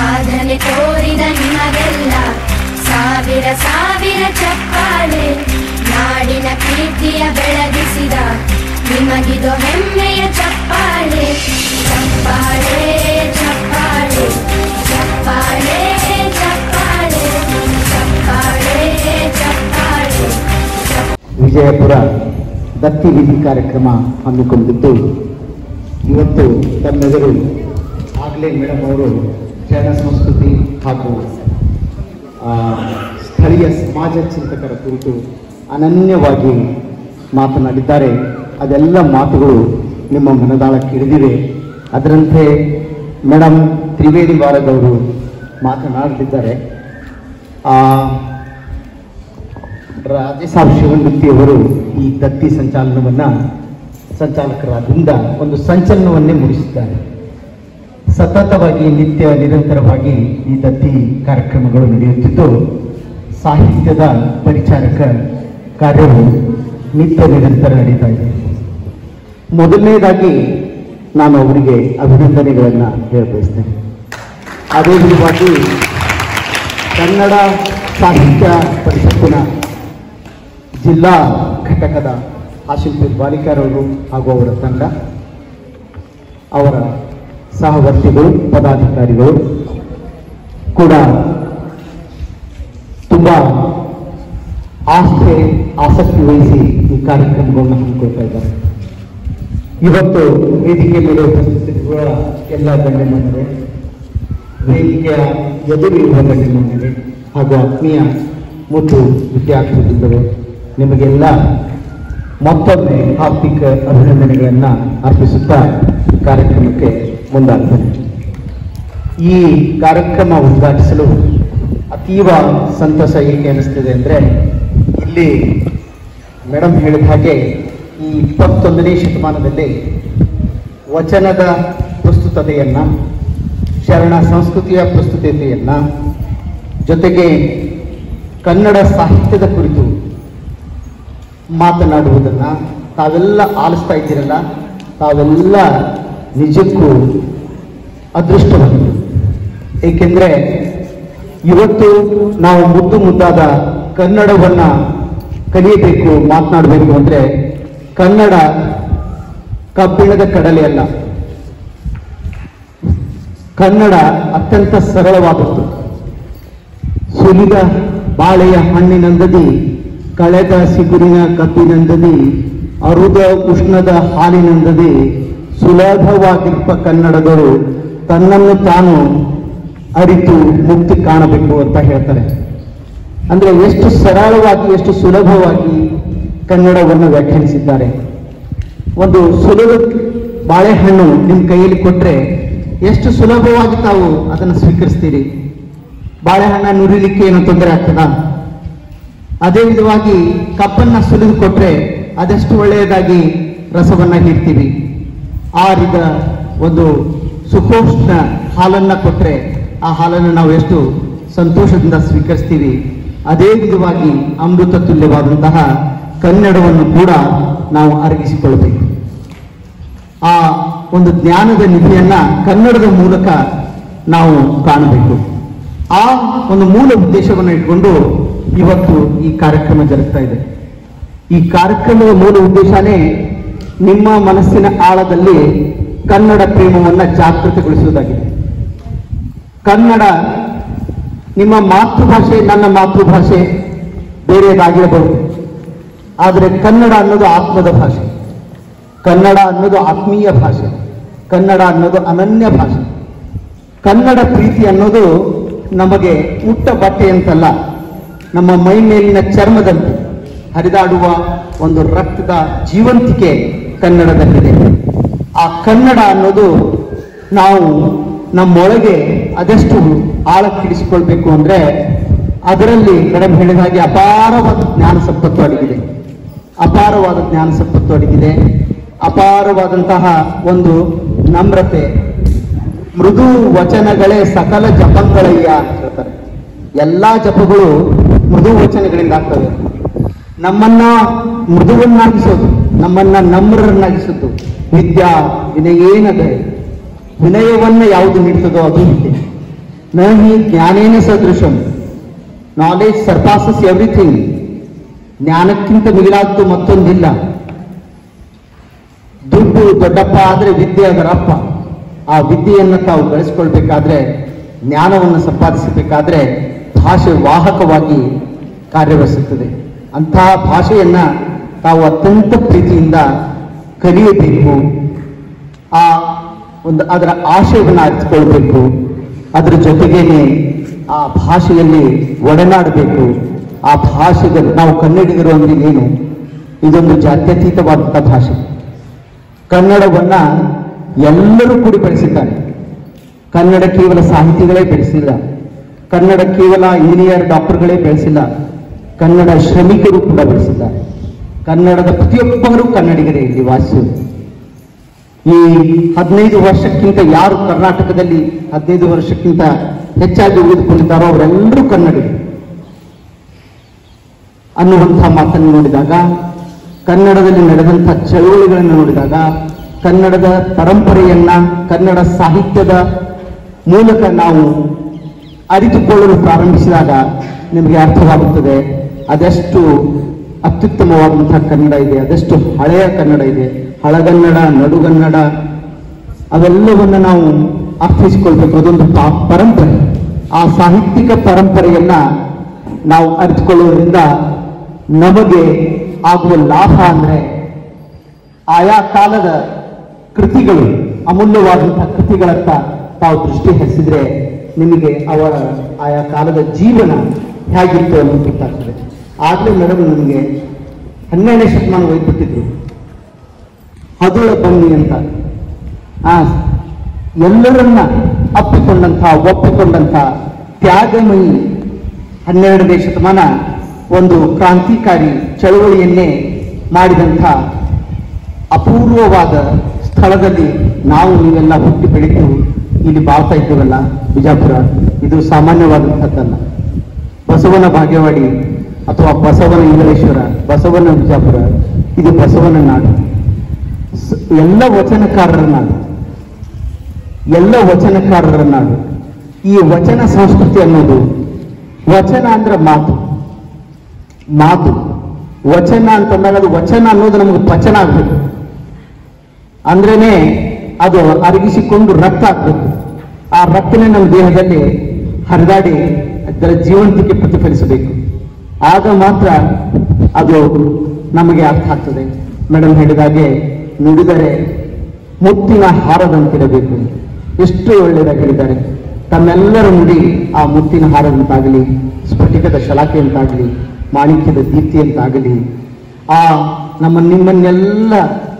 ಸಾಧನೆ ತೋರಿದ ನಿಮಗೆಲ್ಲ ಸಾವಿರ ಸಾವಿರ ಚಪ್ಪಾಳೆ ನಾಡಿನ ಕೀರ್ತಿಯ ಬೆಳಗಿಸಿದ ನಿಮಗಿದು ಹೆಮ್ಮೆಯ ಚಪ್ಪಾಳೆ ಚಪ್ಪಾಳೆ ಚಪ್ಪಾಳೆ ಚಪ್ಪಾಳೆ ಚಪ್ಪಾಳೆ ಚಪ್ಪಾಳೆ ಚಪ್ಪಾಳೆ ವಿಜಯಪುರ ದತ್ತಿ ವಿಧಿ ಕಾರ್ಯಕ್ರಮ ಹಮ್ಮಿಕೊಂಡಿದ್ದು ಇವತ್ತು ತಮ್ಮೆದುರು ಆಗಲೇ ಮೇಡಮ್ ಅವರು ಶರಣ ಸಂಸ್ಕೃತಿ ಹಾಗೂ ಆ, ಸ್ಥಳೀಯ ಸಮಾಜ ಚಿಂತಕರ ಕುರಿತು ಅನನ್ಯವಾಗಿ ಮಾತನಾಡಿದ್ದಾರೆ ಅದೆಲ್ಲ ಮಾತುಗಳು ನಿಮ್ಮ ಮನದಾಳಕ್ಕೆ ಹಿಡಿದಿವೆ ಅದರಂತೆ ಮೇಡಮ್ ತ್ರಿವೇಣಿ ವಾರದವರು ಮಾತನಾಡಲಿದ್ದಾರೆ ಆ, ರಾಜೇಶಾಬ್ ಶಿವಮೂರ್ತಿ ಅವರು ಈ ದತ್ತಿ ಸಂಚಾಲನವನ್ನ ಸಂಚಾಲಕರಾದಿಂದ ಒಂದು ಸಂಚಲನವನ್ನೇ ಮೂಡಿಸಿದ್ದಾರೆ ಸತತವಾಗಿ ನಿತ್ಯ ನಿರಂತರವಾಗಿ ಈ ದತ್ತಿ ಕಾರ್ಯಕ್ರಮಗಳು ನಡೆಯುತ್ತಿದ್ದು ಸಾಹಿತ್ಯದ ಪರಿಚಾರಕ ಕಾರ್ಯವು ನಿತ್ಯ ನಿರಂತರ ನಡೀತಾ ಇದೆ ಮೊದಲನೇದಾಗಿ ನಾನು ಅವರಿಗೆ ಅಭಿನಂದನೆಗಳನ್ನು ಹೇಳಬಯಸ್ತೇನೆ ಅದೇ ವಿಧವಾಗಿ ಕನ್ನಡ ಸಾಹಿತ್ಯ ಪರಿಷತ್ತಿನ ಜಿಲ್ಲಾ ಘಟಕದ ಆಶಿಲ್ಪುರ್ ಬಾಲಿಕಾರವರು ಹಾಗೂ ಅವರ ತಂಡ ಅವರ ಸಹವರ್ತಿಗಳು ಪದಾಧಿಕಾರಿಗಳು ಕೂಡ ತುಂಬ ಆಸ್ಥೆ ಆಸಕ್ತಿ ವಹಿಸಿ ಈ ಕಾರ್ಯಕ್ರಮಗಳನ್ನು ಹಮ್ಮಿಕೊಳ್ತಾ ಇದ್ದಾರೆ ಇವತ್ತು ವೇದಿಕೆ ಮೇಲೆ ಉಪಸ್ಥಿತಿರುವ ಎಲ್ಲ ಗಣ್ಯಮಂಡರೆ ವೇದಿಕೆಯ ಎದುರಿರುವ ಗಣ್ಯಮಂಡರೆ ಹಾಗೂ ಆತ್ಮೀಯ ಮತ್ತು ವಿದ್ಯಾರ್ಥಿ ವೃಂದವೇ ನಿಮಗೆಲ್ಲ ಮತ್ತೊಮ್ಮೆ ಹಾರ್ದಿಕ ಅಭಿನಂದನೆಗಳನ್ನು ಅರ್ಪಿಸುತ್ತಾ ಕಾರ್ಯಕ್ರಮಕ್ಕೆ ಮುಂದಾಗ್ತೇನೆ ಈ ಕಾರ್ಯಕ್ರಮ ಉದ್ಘಾಟಿಸಲು ಅತೀವ ಸಂತಸ ಏಕೆ ಅನಿಸ್ತಿದೆ ಅಂದರೆ ಇಲ್ಲಿ ಮೇಡಮ್ ಹೇಳಿದ ಹಾಗೆ ಈ ಇಪ್ಪತ್ತೊಂದನೇ ಶತಮಾನದಲ್ಲಿ ವಚನದ ಪ್ರಸ್ತುತತೆಯನ್ನ ಶರಣ ಸಂಸ್ಕೃತಿಯ ಪ್ರಸ್ತುತತೆಯನ್ನ ಜೊತೆಗೆ ಕನ್ನಡ ಸಾಹಿತ್ಯದ ಕುರಿತು ಮಾತನಾಡುವುದನ್ನ ತಾವೆಲ್ಲ ಆಲಿಸ್ತಾ ಇದ್ದೀರಲ್ಲ ತಾವೆಲ್ಲ ನಿಜಕ್ಕೂ ಅದೃಷ್ಟವಂತರು ಏಕೆಂದರೆ ಇವತ್ತು ನಾವು ಮುದ್ದು ಮುದ್ದಾದ ಕನ್ನಡವನ್ನ ಕಲಿಯಬೇಕು ಮಾತನಾಡಬೇಕು ಅಂದ್ರೆ ಕನ್ನಡ ಕಬ್ಬಿಣದ ಕಡಲೆ ಅಲ್ಲ ಕನ್ನಡ ಅತ್ಯಂತ ಸರಳವಾದದ್ದು ಸುಲಿದ ಬಾಳೆಯ ಹಣ್ಣಿನಂದದಿ ಕಳೆದ ಸಿಗುರಿನ ಕಬ್ಬಿನಂದದಿ ಅರುದ ಉಷ್ಣದ ಹಾಲಿನಂದದಿ ಸುಲಭವಾಗಿರುವ ಕನ್ನಡಗಳು ತನ್ನನ್ನು ತಾನು ಅರಿತು ಮುಕ್ತಿ ಕಾಣಬೇಕು ಅಂತ ಹೇಳ್ತಾರೆ ಅಂದ್ರೆ ಎಷ್ಟು ಸರಳವಾಗಿ ಎಷ್ಟು ಸುಲಭವಾಗಿ ಕನ್ನಡವನ್ನು ವ್ಯಾಖ್ಯಾನಿಸಿದ್ದಾರೆ ಒಂದು ಸುಲಭ ಬಾಳೆಹಣ್ಣು ನಿಮ್ಮ ಕೈಯಲ್ಲಿ ಕೊಟ್ರೆ ಎಷ್ಟು ಸುಲಭವಾಗಿ ತಾವು ಅದನ್ನು ಸ್ವೀಕರಿಸ್ತೀರಿ ಬಾಳೆಹಣ್ಣ ನುರಿಲಿಕ್ಕೆ ಏನೋ ತೊಂದರೆ ಆಗ್ತದಾ ಅದೇ ವಿಧವಾಗಿ ಕಪ್ಪನ್ನ ಸುಲಿದು ಕೊಟ್ರೆ ಅದೆಷ್ಟು ಒಳ್ಳೆಯದಾಗಿ ರಸವನ್ನ ಹೀರ್ತೀವಿ ಆರಿದ ಒಂದು ಸುಪೋಷ್ಣ ಹಾಲನ್ನ ಕೊಟ್ರೆ ಆ ಹಾಲನ್ನು ನಾವು ಎಷ್ಟು ಸಂತೋಷದಿಂದ ಸ್ವೀಕರಿಸ್ತೀವಿ ಅದೇ ವಿಧವಾಗಿ ಅಮೃತ ತುಲ್ಯವಾದಂತಹ ಕನ್ನಡವನ್ನು ಕೂಡ ನಾವು ಅರಗಿಸಿಕೊಳ್ಳಬೇಕು ಆ ಒಂದು ಜ್ಞಾನದ ನಿಧಿಯನ್ನ ಕನ್ನಡದ ಮೂಲಕ ನಾವು ಕಾಣಬೇಕು ಆ ಒಂದು ಮೂಲ ಉದ್ದೇಶವನ್ನು ಇಟ್ಕೊಂಡು ಇವತ್ತು ಈ ಕಾರ್ಯಕ್ರಮ ಜರುಗ್ತಾ ಇದೆ ಈ ಕಾರ್ಯಕ್ರಮದ ಮೂಲ ಉದ್ದೇಶನೇ ನಿಮ್ಮ ಮನಸ್ಸಿನ ಆಳದಲ್ಲಿ ಕನ್ನಡ ಪ್ರೇಮವನ್ನ ಜಾಗೃತಿಗೊಳಿಸುವುದಾಗಿದೆ ಕನ್ನಡ ನಿಮ್ಮ ಮಾತೃಭಾಷೆ ನನ್ನ ಮಾತೃಭಾಷೆ ಬೇರೆಯದಾಗಿರಬಹುದು ಆದರೆ ಕನ್ನಡ ಅನ್ನೋದು ಆತ್ಮದ ಭಾಷೆ ಕನ್ನಡ ಅನ್ನೋದು ಆತ್ಮೀಯ ಭಾಷೆ ಕನ್ನಡ ಅನ್ನೋದು ಅನನ್ಯ ಭಾಷೆ ಕನ್ನಡ ಪ್ರೀತಿ ಅನ್ನೋದು ನಮಗೆ ಉಟ್ಟ ಬಟ್ಟೆ ಅಂತಲ್ಲ ನಮ್ಮ ಮೈ ಮೇಲಿನ ಚರ್ಮದಂತೆ ಹರಿದಾಡುವ ಒಂದು ರಕ್ತದ ಜೀವಂತಿಕೆ ಕನ್ನಡದಲ್ಲಿದೆ ಆ ಕನ್ನಡ ಅನ್ನೋದು ನಾವು ನಮ್ಮೊಳಗೆ ಅದೆಷ್ಟು ಆಳಕ್ಕಿಡಿಸಿಕೊಳ್ಬೇಕು ಅಂದ್ರೆ ಅದರಲ್ಲಿ ಮೇಡಮ್ ಹೇಳಿದ ಹಾಗೆ ಅಪಾರವಾದ ಜ್ಞಾನ ಸಂಪತ್ತು ಅಡಗಿದೆ ಅಪಾರವಾದ ಜ್ಞಾನ ಸಂಪತ್ತು ಅಡಗಿದೆ ಅಪಾರವಾದಂತಹ ಒಂದು ನಮ್ರತೆ ಮೃದು ವಚನಗಳೇ ಸಕಲ ಜಪಗಳಯ್ಯ ಅಂತ ಹೇಳ್ತಾರೆ ಎಲ್ಲಾ ಜಪಗಳು ಮೃದು ವಚನಗಳಿಂದ ಆಗ್ತವೆ ನಮ್ಮನ್ನ ಮೃದುವನ್ನಾಗಿಸೋದು ನಮ್ಮನ್ನ ನಮ್ರರನ್ನಾಗಿಸೋದು ವಿದ್ಯಾ ವಿನಯೇನದೆ ವಿನಯವನ್ನ ಯಾವುದು ನೀಡ್ತದೋ ಅದು ವಿದ್ಯೆ ನ ಹಿ ಜ್ಞಾನೇನ ಸದೃಶಂ ನಾಲೆಜ್ ಸರ್ಪಾಸಸ್ ಎವ್ರಿಥಿಂಗ್ ಜ್ಞಾನಕ್ಕಿಂತ ಮಿಗಿಲಾದ್ದು ಮತ್ತೊಂದಿಲ್ಲ ದುಡ್ಡು ದೊಡ್ಡಪ್ಪ ಆದ್ರೆ ವಿದ್ಯೆ ಅದರಪ್ಪ ಆ ವಿದ್ಯೆಯನ್ನು ತಾವು ಗಳಿಸ್ಕೊಳ್ಬೇಕಾದ್ರೆ ಜ್ಞಾನವನ್ನು ಸಂಪಾದಿಸಬೇಕಾದ್ರೆ ಭಾಷೆ ವಾಹಕವಾಗಿ ಕಾರ್ಯವಹಿಸುತ್ತದೆ ಅಂತಹ ಭಾಷೆಯನ್ನ ತಾವು ಅತ್ಯಂತ ಪ್ರೀತಿಯಿಂದ ಕಲಿಯಬೇಕು ಆ ಒಂದು ಅದರ ಆಶಯವನ್ನು ಅರಿತುಕೊಳ್ಬೇಕು ಅದರ ಜೊತೆಗೇನೆ ಆ ಭಾಷೆಯಲ್ಲಿ ಒಡನಾಡಬೇಕು ಆ ಭಾಷೆಗೆ ನಾವು ಕನ್ನಡಿಗರು ಅಂದ್ರೆ ಏನು ಇದೊಂದು ಜಾತ್ಯತೀತವಾದಂಥ ಭಾಷೆ ಕನ್ನಡವನ್ನ ಎಲ್ಲರೂ ಕೂಡಿ ಬೆಳೆಸಿದ್ದಾರೆ ಕನ್ನಡ ಕೇವಲ ಸಾಹಿತಿಗಳೇ ಬೆಳೆಸಿಲ್ಲ ಕನ್ನಡ ಕೇವಲ ಇಂಜಿನಿಯರ್ ಡಾಕ್ಟರ್ಗಳೇ ಬೆಳೆಸಿಲ್ಲ ಕನ್ನಡ ಶ್ರಮಿಕರು ಕೂಡ ಬೆಳೆಸಿದ್ದಾರೆ ಕನ್ನಡದ ಪ್ರತಿಯೊಬ್ಬರು ಕನ್ನಡಿಗರೇ ಇಲ್ಲಿ ವಾಸಿಸುವುದು ಈ ಹದಿನೈದು ವರ್ಷಕ್ಕಿಂತ ಯಾರು ಕರ್ನಾಟಕದಲ್ಲಿ ಹದಿನೈದು ವರ್ಷಕ್ಕಿಂತ ಹೆಚ್ಚಾಗಿ ಉಳಿದುಕೊಂಡಿದ್ದಾರೋ ಅವರೆಲ್ಲರೂ ಕನ್ನಡಿಗರು ಅನ್ನುವಂಥ ಮಾತನ್ನು ನೋಡಿದಾಗ ಕನ್ನಡದಲ್ಲಿ ನಡೆದಂಥ ಚಳುವಳಿಗಳನ್ನು ನೋಡಿದಾಗ ಕನ್ನಡದ ಪರಂಪರೆಯನ್ನ ಕನ್ನಡ ಸಾಹಿತ್ಯದ ಮೂಲಕ ನಾವು ಅರಿತುಕೊಳ್ಳಲು ಪ್ರಾರಂಭಿಸಿದಾಗ ನಿಮಗೆ ಅರ್ಥವಾಗುತ್ತದೆ ಅದೆಷ್ಟು ಅತ್ಯುತ್ತಮವಾದಂತಹ ಕನ್ನಡ ಇದೆ ಅದೆಷ್ಟು ಹಳೆಯ ಕನ್ನಡ ಇದೆ ಹಳಗನ್ನಡ ನಡುಗನ್ನಡ ಅವೆಲ್ಲವನ್ನ ನಾವು ಅರ್ಥೈಸಿಕೊಳ್ಬೇಕು ಅದೊಂದು ಪಾ- ಪರಂಪರೆ ಆ ಸಾಹಿತ್ಯಿಕ ಪರಂಪರೆಯನ್ನ ನಾವು ಅರಿತುಕೊಳ್ಳುವುದರಿಂದ ನಮಗೆ ಆಗುವ ಲಾಭ ಅಂದ್ರೆ ಆಯಾ ಕಾಲದ ಕೃತಿಗಳು ಅಮೂಲ್ಯವಾದಂತಹ ಕೃತಿಗಳತ್ತ ತಾವು ದೃಷ್ಟಿ ಹರಿಸಿದ್ರೆ ನಿಮಗೆ ಅವರ ಆಯಾ ಕಾಲದ ಜೀವನ ಹೇಗಿತ್ತು ಅನ್ನೋದು ಗೊತ್ತಾಗ್ತದೆ ಆಗ್ಲೇ ಮೇಡಮ್ ನನಗೆ ಹನ್ನೆರಡನೇ ಶತಮಾನ ಒಯ್ದ್ಬಿಟ್ಟಿದ್ರು ಹದುಳ ಬನ್ನಿ ಅಂತ ಆ ಎಲ್ಲರನ್ನ ಅಪ್ಪಿಕೊಂಡಂಥ ಒಪ್ಪಿಕೊಂಡಂಥ ತ್ಯಾಗಮಯಿ ಹನ್ನೆರಡನೇ ಶತಮಾನ ಒಂದು ಕ್ರಾಂತಿಕಾರಿ ಚಳವಳಿಯನ್ನೇ ಮಾಡಿದಂಥ ಅಪೂರ್ವವಾದ ಸ್ಥಳದಲ್ಲಿ ನಾವು ನೀವೆಲ್ಲ ಹುಟ್ಟಿ ಬೆಳೆದು ಇಲ್ಲಿ ಬಾಳ್ತಾ ಇದ್ದೇವಲ್ಲ ಬಿಜಾಪುರ ಇದು ಸಾಮಾನ್ಯವಾದಂಥದ್ದಲ್ಲ ಬಸವನ ಭಾಗ್ಯವಾಡಿ ಅಥವಾ ಬಸವನ ಇಂಗಳೇಶ್ವರ ಬಸವನ ಬಿಜಾಪುರ ಇದು ಬಸವನ ನಾಡು ಸ- ಎಲ್ಲ ವಚನಕಾರರ ನಾಡು ಎಲ್ಲ ವಚನಕಾರರ ನಾಡು ಈ ವಚನ ಸಂಸ್ಕೃತಿ ಅನ್ನೋದು ವಚನ ಅಂದ್ರೆ ಮಾತು ಮಾತು ವಚನ ಅಂತಂದಾಗ ಅದು ವಚನ ಅನ್ನೋದು ನಮಗೆ ಪಚನ ಆಗ್ಬೇಕು ಅಂದ್ರೇನೆ ಅದು ಅರಗಿಸಿಕೊಂಡು ರಕ್ತ ಆಗ್ಬೇಕು ಆ ರಕ್ತನೇ ನಮ್ಮ ದೇಹದಲ್ಲಿ ಹರಿದಾಡಿ ಅದರ ಜೀವಂತಿಕೆ ಪ್ರತಿಫಲಿಸಬೇಕು ಆಗ ಮಾತ್ರ ಅದು ನಮಗೆ ಅರ್ಥ ಆಗ್ತದೆ ಮೇಡಮ್ ಹೇಳಿದಾಗೆ ನುಡಿದರೆ ಮುತ್ತಿನ ಹಾರದಂತಿರಬೇಕು ಎಷ್ಟು ಒಳ್ಳೆಯದಾಗಿ ಹೇಳಿದ್ದಾರೆ ತಮ್ಮೆಲ್ಲರ ನುಡಿ ಆ ಮುತ್ತಿನ ಹಾರದಂತಾಗಲಿ ಸ್ಫಟಿಕದ ಶಲಾಖೆಯಂತಾಗಲಿ ಮಾಣಿಕ್ಯದ ದೀಪ್ತಿಯಂತಾಗಲಿ ಆ ನಮ್ಮ ನಿಮ್ಮನ್ನೆಲ್ಲ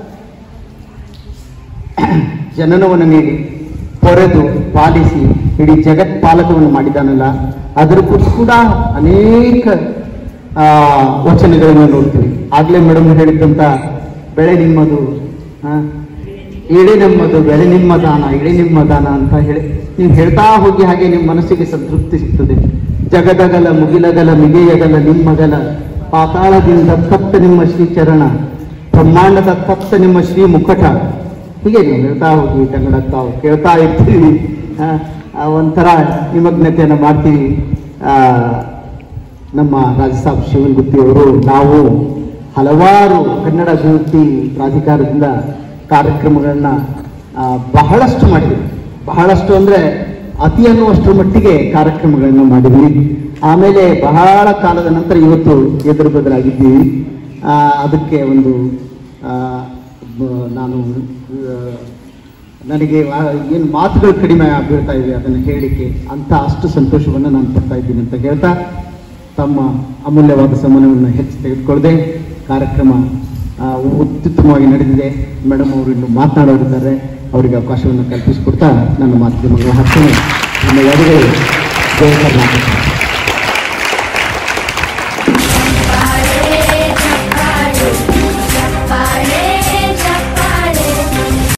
ಜನನವನ್ನು ನೀಡಿ ಪೊರೆದು ಪಾಲಿಸಿ ಇಡೀ ಜಗತ್ ಪಾಲಕವನ್ನು ಮಾಡಿದಾನಲ್ಲ ಅದಕ್ಕೂ ಕೂಡ ಅನೇಕ ಆ, ವಚನಗಳನ್ನು ನೋಡ್ತೀವಿ ಆಗ್ಲೇ ಮೇಡಮ್ ಹೇಳಿದ್ದಂತ ಬೆಳೆ ನಿಮ್ಮದು ಆ, ಎಳೆ ನಮ್ಮದು ಬೆಳೆ ನಿಮ್ಮ ದಾನ ಎಳೆ ನಿಮ್ಮ ದಾನ ಅಂತ ಹೇಳಿ ನೀವು ಹೇಳ್ತಾ ಹೋಗಿ ಹಾಗೆ ನಿಮ್ಮ ಮನಸ್ಸಿಗೆ ಸಂತೃಪ್ತಿ ಸಿಗ್ತದೆ ಜಗದಗಲ ಮುಗಿಲಗಲ ಮಿಗೆಯಗಲ ನಿಮ್ಮಗಲ ಪಾತಾಳದಿಂದ ತತ್ತ ನಿಮ್ಮ ಶ್ರೀಚರಣ ಬ್ರಹ್ಮಾಂಡದ ತತ್ತ ನಿಮ್ಮ ಶ್ರೀ ಮುಖಟ ಹೀಗೆ ನೀವು ಹೇಳ್ತಾ ಹೋಗಿ ಕನ್ನಡ ತಾವು ಕೇಳ್ತಾ ಇರ್ತೀವಿ ಆ, ಆ, ಒಂಥರ ನಿಮಗ್ನತೆಯನ್ನು ಮಾಡ್ತೀವಿ ಆ, ನಮ್ಮ ರಾಜಸಾಬ್ ಶಿವನ್ಗುತ್ತಿ ಅವರು ನಾವು ಹಲವಾರು ಕನ್ನಡ ಅಭಿವೃದ್ಧಿ ಪ್ರಾಧಿಕಾರದಿಂದ ಕಾರ್ಯಕ್ರಮಗಳನ್ನ ಆ, ಬಹಳಷ್ಟು ಮಾಡಿದ್ವಿ ಬಹಳಷ್ಟು ಅಂದ್ರೆ ಅತಿ ಅನ್ನುವಷ್ಟರ ಮಟ್ಟಿಗೆ ಕಾರ್ಯಕ್ರಮಗಳನ್ನು ಮಾಡಿದ್ವಿ ಆಮೇಲೆ ಬಹಳ ಕಾಲದ ನಂತರ ಇವತ್ತು ಎದುರು ಬದಲಾಗಿದ್ದೀವಿ ಆ, ಅದಕ್ಕೆ ಒಂದು ಆ, ಬ- ನಾನು ಆ, ನನಗೆ ಏನು ಮಾತುಗಳು ಕಡಿಮೆ ಬೀಳ್ತಾ ಇವೆ ಅದನ್ನು ಹೇಳಲಿಕ್ಕೆ ಅಂತ ಅಷ್ಟು ಸಂತೋಷವನ್ನು ನಾನು ಪಡ್ತಾ ಇದ್ದೀನಿ ಅಂತ ಹೇಳ್ತಾ ತಮ್ಮ ಅಮೂಲ್ಯವಾದ ಸಮಯವನ್ನು ಹೆಚ್ಚು ತೆಗೆದುಕೊಳ್ಳದೆ ಕಾರ್ಯಕ್ರಮ ಆ, ಅತ್ಯುತ್ತಮವಾಗಿ ನಡೆದಿದೆ ಮೇಡಮ್ ಅವರು ಇನ್ನು ಮಾತನಾಡೋರಿದ್ದಾರೆ ಅವರಿಗೆ ಅವಕಾಶವನ್ನು ಕಲ್ಪಿಸಿಕೊಡ್ತಾ ನನ್ನ ಮಾಧ್ಯಮಗಳ ಹತ್ತನೇ ನಮ್ಮ ಯಾರಿಗೆ ಜಯ ಕರ್ನಾಟಕ